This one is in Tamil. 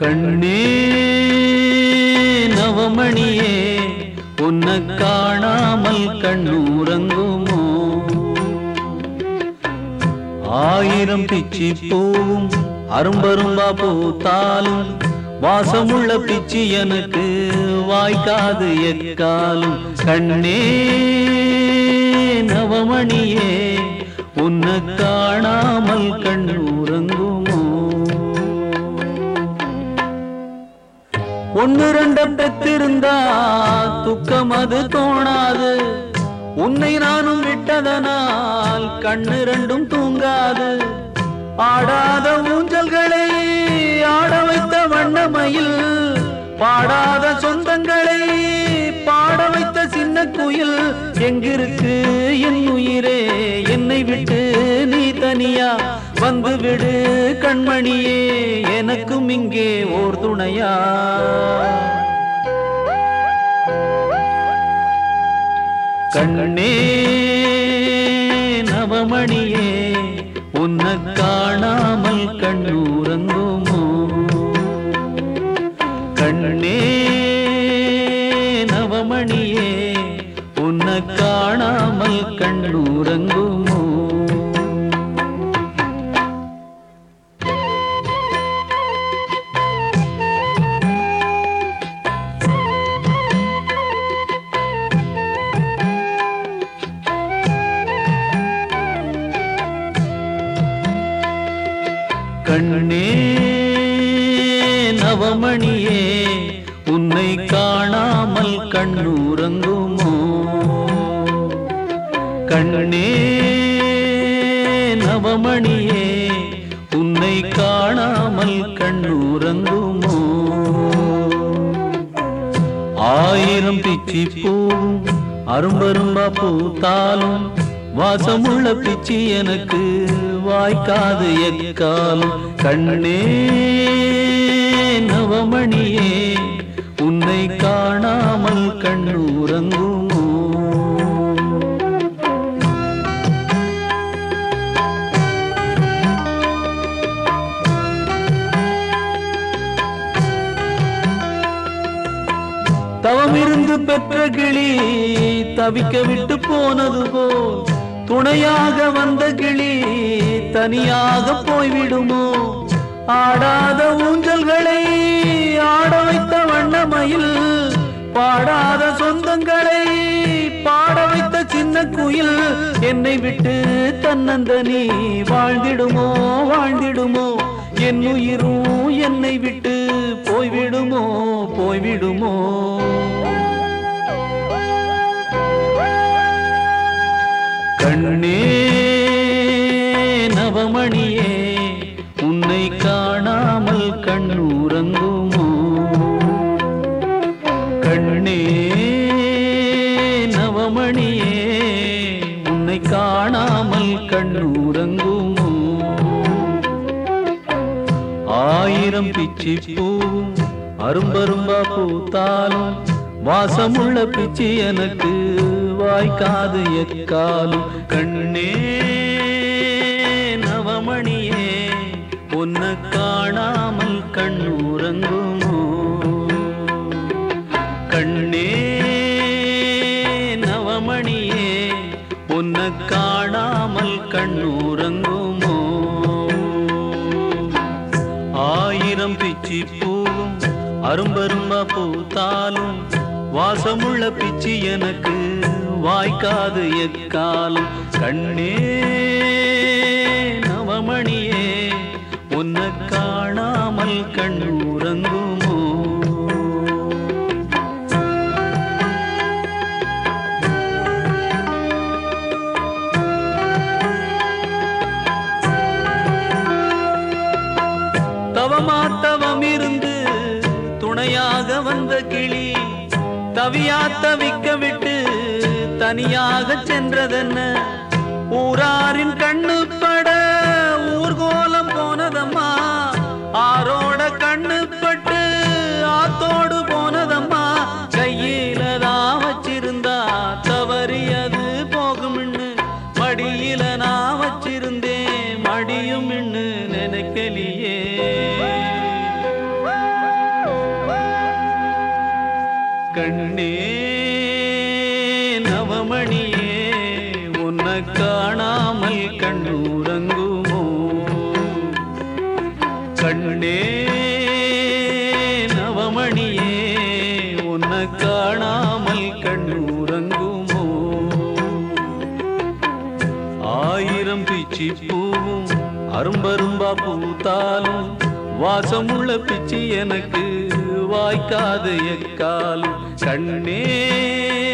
கண்ணே நவமணியே உன்னை காணாமல் கண்ணூரங்குமோ ஆயிரம் பிச்சி பூவும் அரும்பரும்பா பூத்தாலும் வாசமுள்ள பிச்சி எனக்கு வாய்க்காது எக்காலும் கண்ணே நவமணியே உன்னை காணாமல் கண்ணூரங்குமோ ஒன்னு ரெண்ட பெத்திருந்தா துக்கம் அது தோணாது உன்னை நானும் விட்டதனால் கண்ணு ரெண்டும் தூங்காது ஆடாத ஊஞ்சல்களை ஆட வைத்த வண்ணமயில் பாடாத சொந்தங்களை பாட வைத்த சின்ன குயில் எங்கிருக்கு என் உயிரே என்னை விட்டு நீ தனியா வந்து விடு கண்மணியே எனக்கும் இங்கே ஓர் துணையா கண்ணே நவமணியே உன்னை காணாமல் கண்ணூரங்குமோ கண்ணே நவமணியே உன்னை காணாமல் கண்ணூரங்குமோ கண்ணே நவமணியே உன்னை காணாமல் கண்ணூரங்குமோ கண்ணே நவமணியே உன்னை காணாமல் கண்ணூரங்குமோ ஆயிரம் பிச்சி பூவும் அரும்பரும்பா பூத்தாலும் வாசமுள்ள பிச்சி எனக்கு வாய்க்காது எக்காலும் கண்ணே நவமணியே உன்னை காணாமல் கண்ணூரங்குமோ தவமிருந்து பெற்ற கிளி தவிக்க விட்டு போனது போல் துணையாக வந்த கிளி தனியாக போய்விடுமோ ஆடாத ஊஞ்சல்களை ஆட வைத்த வண்ணமயில் பாடாத சொந்தங்களை பாட வைத்த சின்ன குயில் என்னை விட்டு தன்னந்தனி வாழ்ந்திடுமோ வாழ்ந்திடுமோ என் உயிரும் என்னை விட்டு போய்விடுமோ போய்விடுமோ கண்ணே நவமணியே உன்னை காணாமல் கண்ணூரங்குமோ கண்ணே நவமணியே உன்னை காணாமல் கண்ணூரங்குமோ ஆயிரம் பிச்சி பூவும் அரும்பரும்பா பூத்தாலும் வாசமுள்ள பிச்சி எனக்கு வாய்க்காது எக்காலும் கண்ணே நவமணியே உன்னை காணாமல் கண்ணூரங்குமோ கண்ணே நவமணியே உன்னை காணாமல் கண்ணூரங்குமோ ஆயிரம் பிச்சி பூவும் அரும்பரும்பா பூத்தாலும் வாசமுள்ள பிச்சி எனக்கு வாய்க்காது எக்காலும் கண்ணே நவமணியே உன்னை காணாமல் கண்ணூரங்குமோ தவமாத்தவம் இருந்து துணையாக வந்த கிளி தவியா தவிக்க விட்டு தனியாக சென்றதென்ன ஊராரின் கண்ணு பட ஊர்கோலம் போனதம்மா ஆரோட கண்ணு பட்டு ஆத்தோடு போனதம்மா கையில தான் வச்சிருந்தா தவறியது போகும்னு மடியில நான் வச்சிருந்தேன் மடியும் நினைக்கலியே கண்ணே நவமணியே உன்னை காணாமல் கண்ணூரங்குமோ கண்ணே நவமணியே உன்னை காணாமல் கண்ணூரங்குமோ ஆயிரம் பிச்சி பூவும் அரும்பரும்பா பூத்தாலும் வாசமுள்ள பிச்சி எனக்கு வாய்க்காத எக்காலும் கண்ணே